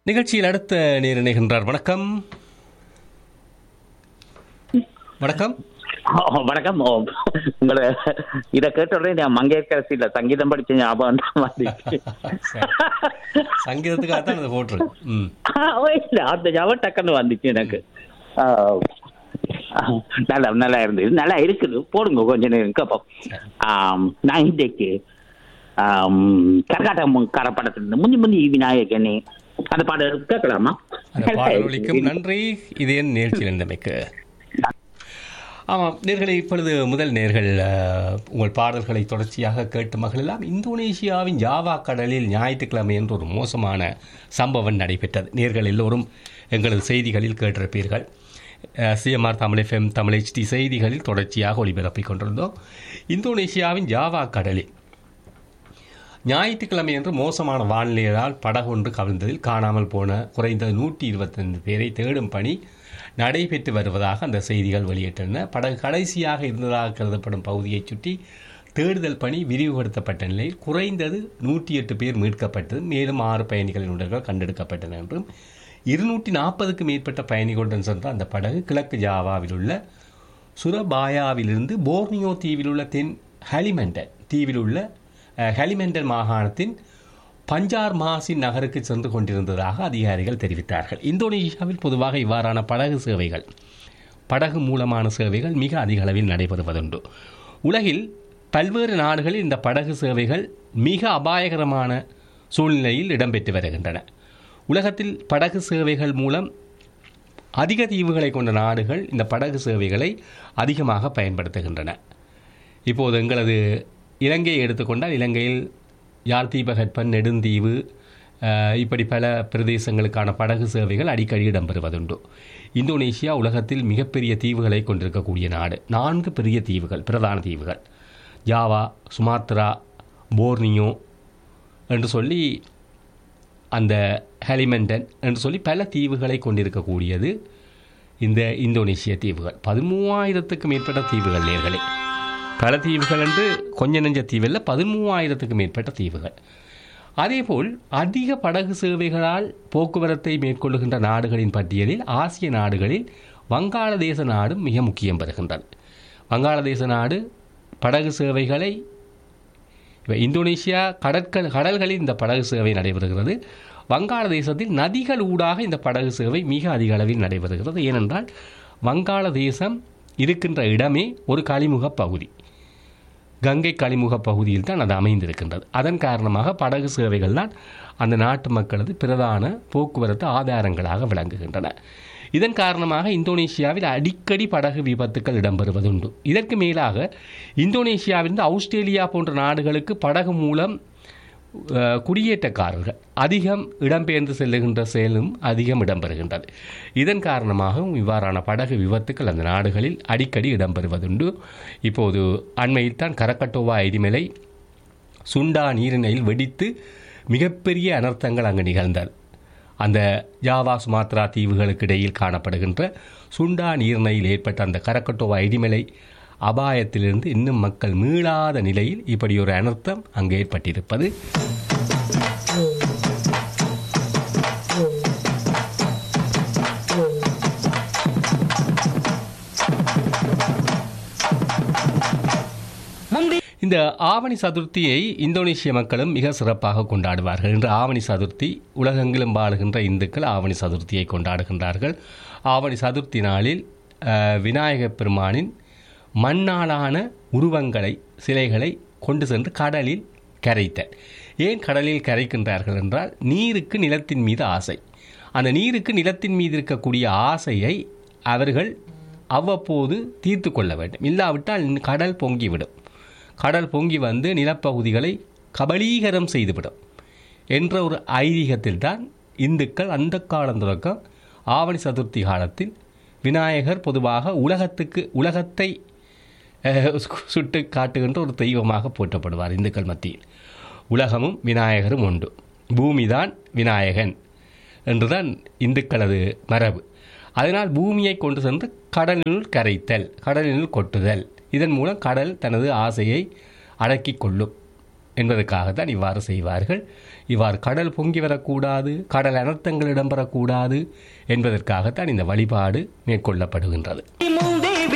நிகழ்ச்சியில் அடுத்த நேர் இணைகின்றார் வணக்கம் வணக்கம் ஓ, வணக்கம் ஓ, உங்களை இத கேட்ட உடனே நான் மங்கையர்கரசியில சங்கீதம் படிச்ச ஞாபகம் தான் வந்துச்சு. சங்கீதத்துக்காக தான் அதை போட்டிருக்கு ம் ஓ, இல்ல, அந்த ஞாபகம் டக்குன்னு வந்துச்சு எனக்கு ஆ, நல்லா நல்லா இருந்தது நல்லா இருக்குது போடுங்க கொஞ்ச நேரம் கேட்போம் ஆம், நான் இன்றைக்கு ஆம், கரகாட்டம் கரப்படத்துல முந்தி முந்தி விநாயகனே அந்த பாடல் கேட்கலாமா அந்த பாடல் ஒலிக்கும் நன்றி இது என் நிகழ்ச்சியில் இருந்தமைக்கு ஆமாம் நேர்களை இப்பொழுது முதல் நேர்கள் அஹ், உங்கள் பாடல்களை தொடர்ச்சியாக கேட்டு மகளெல்லாம் இந்தோனேசியாவின் ஜாவா கடலில் ஞாயிற்றுக்கிழமை என்று ஒரு மோசமான சம்பவம் நடைபெற்றது நேர்கள் எல்லோரும் எங்களது செய்திகளில் கேட்டிருப்பீர்கள் CMR Tamil FM Tamil HD செய்திகளில் தொடர்ச்சியாக ஒளிபரப்பிக் கொண்டிருந்தோம் இந்தோனேசியாவின் ஜாவா கடலில் ஞாயிற்றுக்கிழமை என்று மோசமான வானிலையால் படகு ஒன்று கவிழ்ந்ததில் காணாமல் போன குறைந்தது நூற்றி இருபத்தைந்து பேரை தேடும் பணி நடைபெற்று வருவதாக அந்த செய்திகள் வெளியிட்டன படகு கடைசியாக இருந்ததாக கருதப்படும் பகுதியைச் சுற்றி தேடுதல் பணி விரிவுபடுத்தப்பட்ட நிலையில் குறைந்தது நூற்றி எட்டு பேர் மீட்கப்பட்டது மேலும் ஆறு பயணிகளின் உடல்கள் கண்டெடுக்கப்பட்டன என்றும் இருநூற்றி நாற்பதுக்கு மேற்பட்ட பயணிகளுடன் சென்ற அந்த படகு கிழக்கு ஜாவாவில் உள்ள சுரபாயாவிலிருந்து போர்னியோ தீவில் உள்ள தென் ஹலிமெண்டன் தீவில் உள்ள அஹ், ஹலிமெண்டன் மாகாணத்தின் பஞ்சார் மாசின் நகருக்கு சென்று கொண்டிருந்ததாக அதிகாரிகள் தெரிவித்தார்கள் இந்தோனேஷியாவில் பொதுவாக இவ்வாறான படகு சேவைகள் படகு மூலமான சேவைகள் மிக அதிக அளவில் நடைபெறுவதுண்டு உலகில் பல்வேறு நாடுகளில் இந்த படகு சேவைகள் மிக அபாயகரமான சூழ்நிலையில் இடம்பெற்று வருகின்றன உலகத்தில் படகு சேவைகள் மூலம் அதிக தீவுகளை கொண்ட நாடுகள் இந்த படகு சேவைகளை அதிகமாக பயன்படுத்துகின்றன இப்போது எங்களது இலங்கையை எடுத்துக்கொண்டால் இலங்கையில் யாழ் தீபகற்பன் நெடுந்தீவு அஹ், இப்படி பல பிரதேசங்களுக்கான படகு சேவைகள் அடிக்கடி இடம்பெறுவதுண்டு இந்தோனேசியா உலகத்தில் மிகப்பெரிய தீவுகளை கொண்டிருக்கக்கூடிய நாடு நான்கு பெரிய தீவுகள் பிரதான தீவுகள் ஜாவா சுமாத்ரா போர்னியோ என்று சொல்லி அந்த ஹெலிமெண்டன் என்று சொல்லி பல தீவுகளை கொண்டிருக்கக்கூடியது இந்த இந்தோனேசிய தீவுகள் பதிமூவாயிரத்துக்கு மேற்பட்ட தீவுகள் நேர்களே பல தீவுகள் என்று கொஞ்ச நெஞ்ச தீவில் பதிமூவாயிரத்துக்கு மேற்பட்ட தீவுகள் அதேபோல் அதிக படகு சேவைகளால் போக்குவரத்தை மேற்கொள்ளுகின்ற நாடுகளின் பட்டியலில் ஆசிய நாடுகளில் வங்காளதேச நாடும் மிக முக்கியம் பெறுகின்றது வங்காளதேச நாடு படகு சேவைகளை இப்ப இந்தோனேசியா கடற்கல் கடல்களில் இந்த படகு சேவை நடைபெறுகிறது வங்காளதேசத்தில் நதிகள் ஊடாக இந்த படகு சேவை மிக அதிக அளவில் நடைபெறுகிறது ஏனென்றால் வங்காளதேசம் இருக்கின்ற இடமே ஒரு கழிமுக பகுதி கங்கை கழிமுக பகுதியில் தான் அது அமைந்திருக்கின்றது அதன் காரணமாக படகு சேவைகள் தான் அந்த நாட்டு மக்களது பிரதான போக்குவரத்து ஆதாரங்களாக விளங்குகின்றன இதன் காரணமாக இந்தோனேசியாவில் அடிக்கடி படகு விபத்துக்கள் இடம்பெறுவதுண்டு இதற்கு மேலாக இந்தோனேசியாவிலிருந்து ஆஸ்திரேலியா போன்ற நாடுகளுக்கு படகு மூலம் அஹ், குடியேற்றக்காரர்கள் அதிகம் இடம்பெயர்ந்து செல்லுகின்ற செயலும் அதிகம் இடம்பெறுகின்றது இதன் காரணமாகவும் இவ்வாறான படகு விபத்துக்கள் அந்த நாடுகளில் அடிக்கடி இடம்பெறுவதுண்டு இப்போது அண்மையில் தான் கரக்கட்டோவா எரிமலை சுண்டா நீரிணையில் வெடித்து மிகப்பெரிய அனர்த்தங்கள் அங்கு நிகழ்ந்தது அந்த ஜாவா சுமாத்ரா தீவுகளுக்கு இடையில் காணப்படுகின்ற சுண்டா நீர்நிலையில் ஏற்பட்ட அந்த கரக்கட்டோவா இடிமலை அபாயத்திலிருந்து இன்னும் மக்கள் மீளாத நிலையில் இப்படி ஒரு அனர்த்தம் அங்கு ஏற்பட்டிருப்பது இந்த ஆவணி சதுர்த்தியை இந்தோனேசிய மக்களும் மிக சிறப்பாக கொண்டாடுவார்கள் இன்று ஆவணி சதுர்த்தி உலகெங்கிலும் வாழுகின்ற இந்துக்கள் ஆவணி சதுர்த்தியை கொண்டாடுகின்றார்கள் ஆவணி சதுர்த்தி நாளில் அஹ், விநாயகப் பெருமானின் மண்ணாலான உருவங்களை சிலைகளை கொண்டு சென்று கடலில் கரைத்தல் ஏன் கடலில் கரைக்கின்றார்கள் என்றால் நீருக்கு நிலத்தின் மீது ஆசை அந்த நீருக்கு நிலத்தின் மீது இருக்கக்கூடிய ஆசையை அவர்கள் அவ்வப்போது தீர்த்து கொள்ள வேண்டும் இல்லாவிட்டால் கடல் பொங்கிவிடும் கடல் பொங்கி வந்து நிலப்பகுதிகளை கபலீகரம் செய்துவிடும் என்ற ஒரு ஐதீகத்தில் தான் இந்துக்கள் அந்த காலம் தொடக்கம் ஆவணி சதுர்த்தி காலத்தில் விநாயகர் பொதுவாக உலகத்துக்கு உலகத்தை அஹ், சு- சுட்டு காட்டுகின்ற ஒரு தெய்வமாக போற்றப்படுவார் இந்துக்கள் மத்தியில் உலகமும் விநாயகரும் உண்டு பூமிதான் விநாயகன் என்றுதான் இந்துக்களது மரபு அதனால் பூமியை கொண்டு சென்று கடலினுள் கரைத்தல் கடலினுள் கொட்டுதல் இதன் மூலம் கடல் தனது ஆசையை அடக்கிக் கொள்ளும் என்பதற்காகத்தான் இவ்வாறு செய்வார்கள் இவ்வாறு கடல் பொங்கி வரக்கூடாது கடல் அனர்த்தங்கள் இடம்பெறக்கூடாது என்பதற்காகத்தான் இந்த வழிபாடு மேற்கொள்ளப்படுகின்றது மூ